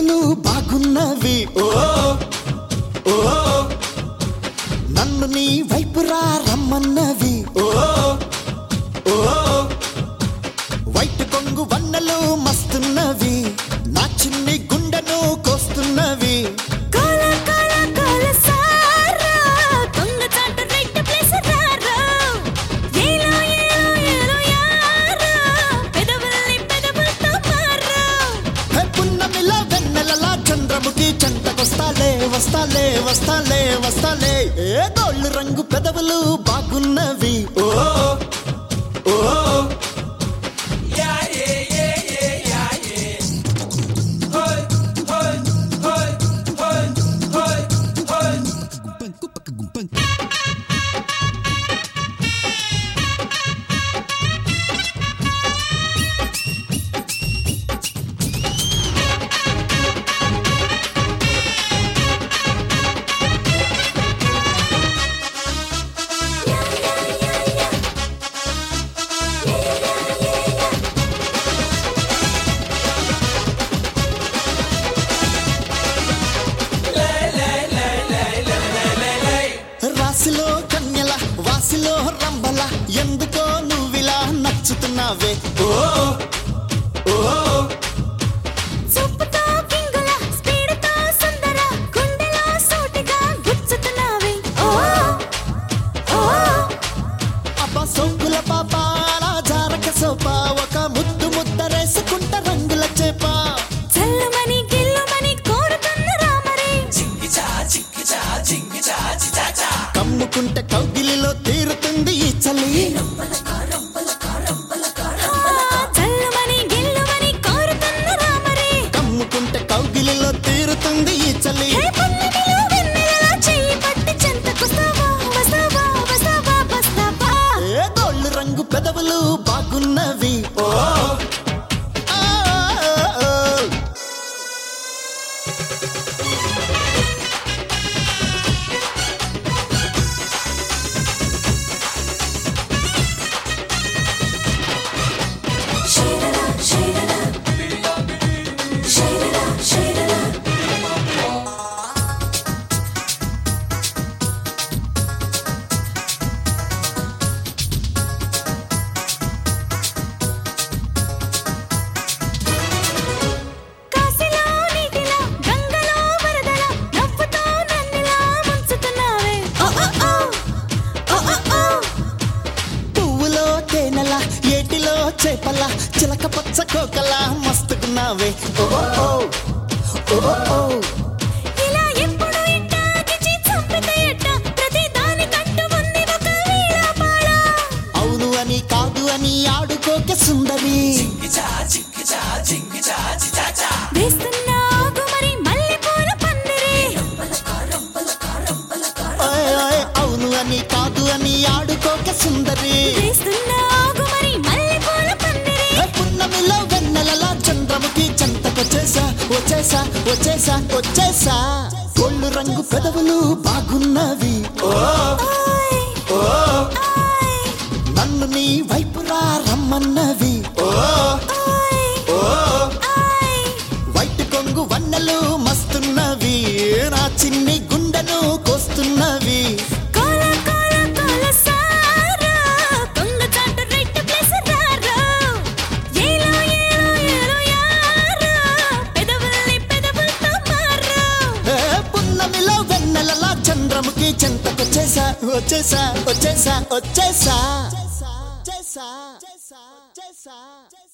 పెదవులు బాగున్నవి ఓ ఓ నన్ను నీ వైపురా రమ్మన్నవి ఓ ఓ వైట్ కొంగు వన్నలు మస్తున్నవి నా చిన్ని గుండెను కోస్తున్నవి కోల కోల కోల సారా కొంగ చాట రెడ్ ప్లేస్ రారా ఏలో ఏలో ఏలో యారా పెదవుల్ని పెదవులతో మారా హే పున్నమిలా వెన్నెలలా చంద్రముఖి చెంతకొస్తాలే వస్తాలే వస్తాలే వస్తాలే ఏ గోళ్ళు రంగు పెదవులు బాగున్నవి ఓ ఓ రాశిలో కన్యల వాసిలో రంబల ఎందుకో నువ్విలా నచ్చుతున్నావే ఓ ఓ చూపుతో కింగుల స్పీడ్తో సుందర గుండెలో సూటిగా గుచ్చుతున్నావే ఓ ఓ అబ్బా సోకుల పాప అలా జారక సోప ఒక ముద్దు ముద్దరేసుకుంట రంగుల చేప చల్లమని గిల్లుమని కోరుతున్న రామరే కమ్ముకుంటే కౌగిలిలో తీరుతుంది ఈ చలి చల్లమని గిల్లుమని కోరుతున్న రామరే కమ్ముకుంటే కౌగిలిలో తీరుతుంది ఈ చలి హే పున్నమిలో వెన్నెలలా చెయ్యి పట్టి చెంతకొస్తావా వస్తావా వస్తావా వస్తావా ఏ గోళ్ళు రంగు పెదవులు బాగున్నవి ఓ ఆ, ఆ, ఆ. షైరరా షైరరా షైరరా షైరరా కాశీలో నీటిలా గంగలో వరదలా నవ్వుతో నన్నిలా ముంచుతున్నావే ఓ ఓ ఓ ఓ ఓ ఓ పువ్వులో తేనెల ఏటిలో చేపల చిలక పచ్చ కోకల మస్తుకున్నావే ఓ ఓ ఓ ఓ ఓ ఇలా ఎప్పుడు ఇట్టా గిచి చంపితే ఎట్టా ప్రతి దానికంటూ ఉంది ఒక వీరాపాడ అవును అని కాదు అని ఆడుకోక సుందరి వేస్తున్న ఆగుమరి మల్లెపూల పందిరి ఓయ్ ఓయ్ అవును అని కాదు అని ఆడుకోక సుందరి వేస్తున్న ఆగుమరి మల్లెపూల పందిరి ఏ పున్నమిలో వెన్నెలలా చంద్రముఖి చెంతకొచ్చేసా వచ్చేసా వచ్చేసా వచ్చేసా గోళ్ళు రంగు పెదవులు బాగున్నవి ఓ ఓయ్ ఓ ఓయ్ నన్ను నీ వైపురా రమ్మన్నవి ఓ ఓయ్ ఓ ఓయ్ వైట్ కొంగు వన్నెలు మస్తున్నవి నా చిన్ని గుండెను కోస్తున్నవి కోల కోల కోల సారా కొంగ చాట రెడ్ ప్లేస్ రారా ఏలో ఏలో ఏలో యారా పెదవుల్ని పెదవులతో మారా ఏ పున్నమిలో వెన్నెలలా చంద్రముఖి చెంతకొచ్చేసా వచ్చేసా వచ్చేసా వచ్చేసా చేసా చేసా చేసా చేసా